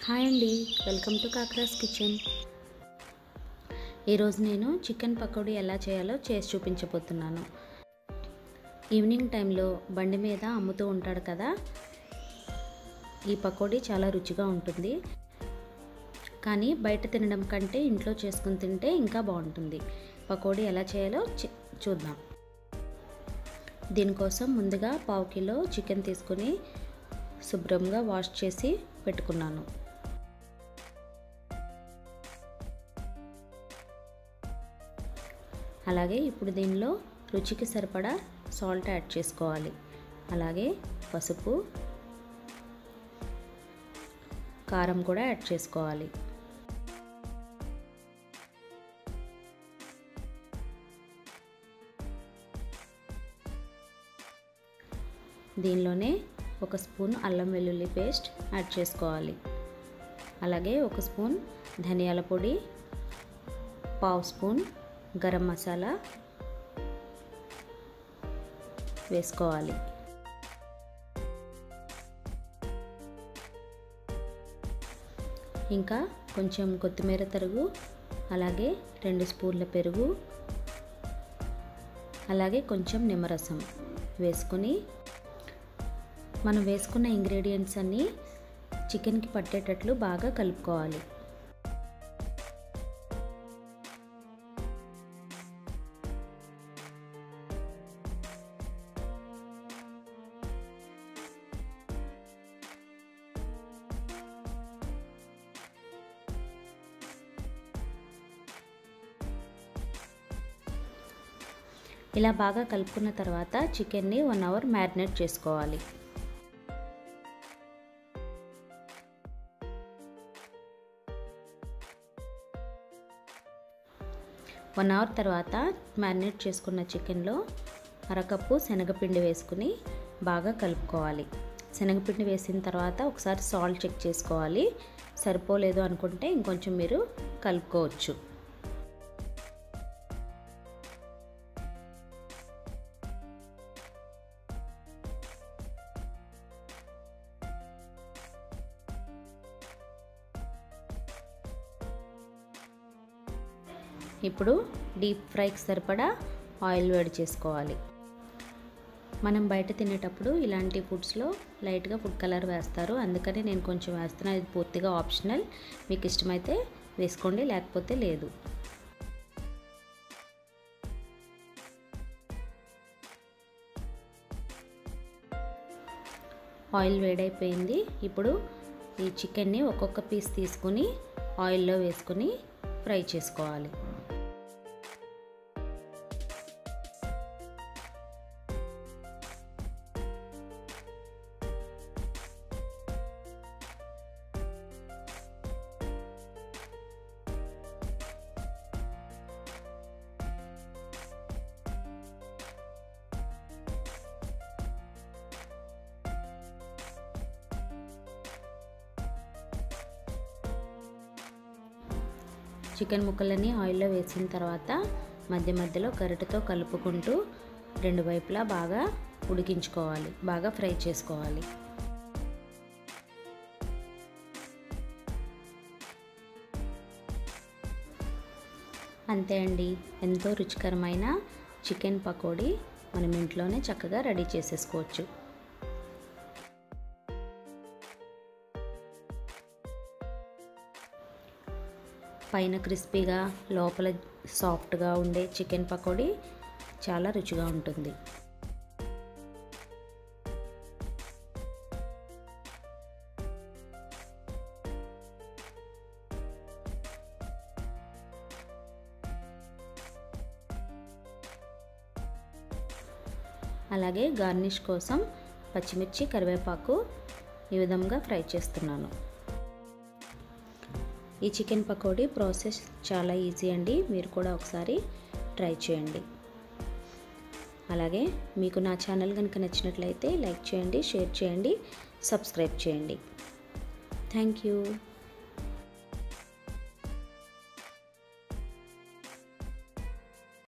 hi అండి welcome to కాక్రాస్ kitchen ఈరోజు నేను చికెన్ పకోడీ ఎలా చేయాలో చేసి చూపించబోతున్నాను ఈవినింగ్ టైంలో బండి మీద అమ్ముతూ ఉంటాడు కదా ఈ పకోడీ చాలా రుచిగా ఉంటుంది కానీ బయట తినడం కంటే ఇంట్లో చేసుకుని తింటే ఇంకా బాగుంటుంది పకోడీ ఎలా చేయాలో చూద్దాం దీనికోసం ముందుగా పావు కిలో చికెన్ తీసుకొని శుభ్రంగా వాష్ చేసి పెట్టుకున్నాను అలాగే ఇప్పుడు దీనిలో రుచికి సరిపడా సాల్ట్ యాడ్ చేసుకోవాలి అలాగే పసుపు కారం కూడా యాడ్ చేసుకోవాలి దీనిలోనే ఒక స్పూన్ అల్లం వెల్లుల్లి పేస్ట్ యాడ్ చేసుకోవాలి అలాగే ఒక స్పూన్ ధనియాల పొడి పావు స్పూన్ గరం మసాలా వేసుకోవాలి ఇంకా కొంచెం కొత్తిమీర తరుగు అలాగే రెండు స్పూన్ల పెరుగు అలాగే కొంచెం నిమ్మరసం వేసుకొని మనం వేసుకున్న ఇంగ్రీడియంట్స్ అన్నీ చికెన్కి పట్టేటట్లు బాగా కలుపుకోవాలి ఇలా బాగా కలుపుకున్న తర్వాత చికెన్ని వన్ అవర్ మ్యారినేట్ చేసుకోవాలి వన్ అవర్ తర్వాత మ్యారినేట్ చేసుకున్న చికెన్లో అరకప్పు శనగపిండి వేసుకుని బాగా కలుపుకోవాలి శనగపిండి వేసిన తర్వాత ఒకసారి సాల్ట్ చెక్ చేసుకోవాలి సరిపోలేదు అనుకుంటే ఇంకొంచెం మీరు కలుపుకోవచ్చు ఇప్పుడు డీప్ ఫ్రైకి సరిపడా ఆయిల్ వేడి చేసుకోవాలి మనం బయట తినేటప్పుడు ఇలాంటి ఫుడ్స్లో లైట్గా ఫుడ్ కలర్ వేస్తారు అందుకని నేను కొంచెం వేస్తున్నాను ఇది పూర్తిగా ఆప్షనల్ మీకు ఇష్టమైతే వేసుకోండి లేకపోతే లేదు ఆయిల్ వేడైపోయింది ఇప్పుడు ఈ చికెన్ని ఒక్కొక్క పీస్ తీసుకుని ఆయిల్లో వేసుకొని ఫ్రై చేసుకోవాలి చికెన్ ముక్కలని ఆయిల్లో వేసిన తర్వాత మధ్య మధ్యలో గరిటెతో కలుపుకుంటూ రెండు వైపులా బాగా ఉడికించుకోవాలి బాగా ఫ్రై చేసుకోవాలి అంతే అండి ఎంతో రుచికరమైన చికెన్ పకోడీ మనం ఇంట్లోనే చక్కగా రెడీ చేసేసుకోవచ్చు పైన క్రిస్పీగా లోపల సాఫ్ట్గా ఉండే చికెన్ పకోడీ చాలా రుచిగా ఉంటుంది అలాగే గార్నిష్ కోసం పచ్చిమిర్చి కరివేపాకు ఈ విధంగా ఫ్రై చేస్తున్నాను ఈ చికెన్ పకోడీ ప్రాసెస్ చాలా ఈజీ అండి మీరు కూడా ఒకసారి ట్రై చేయండి అలాగే మీకు నా ఛానల్ కనుక నచ్చినట్లయితే లైక్ చేయండి షేర్ చేయండి సబ్స్క్రైబ్ చేయండి థ్యాంక్ యూ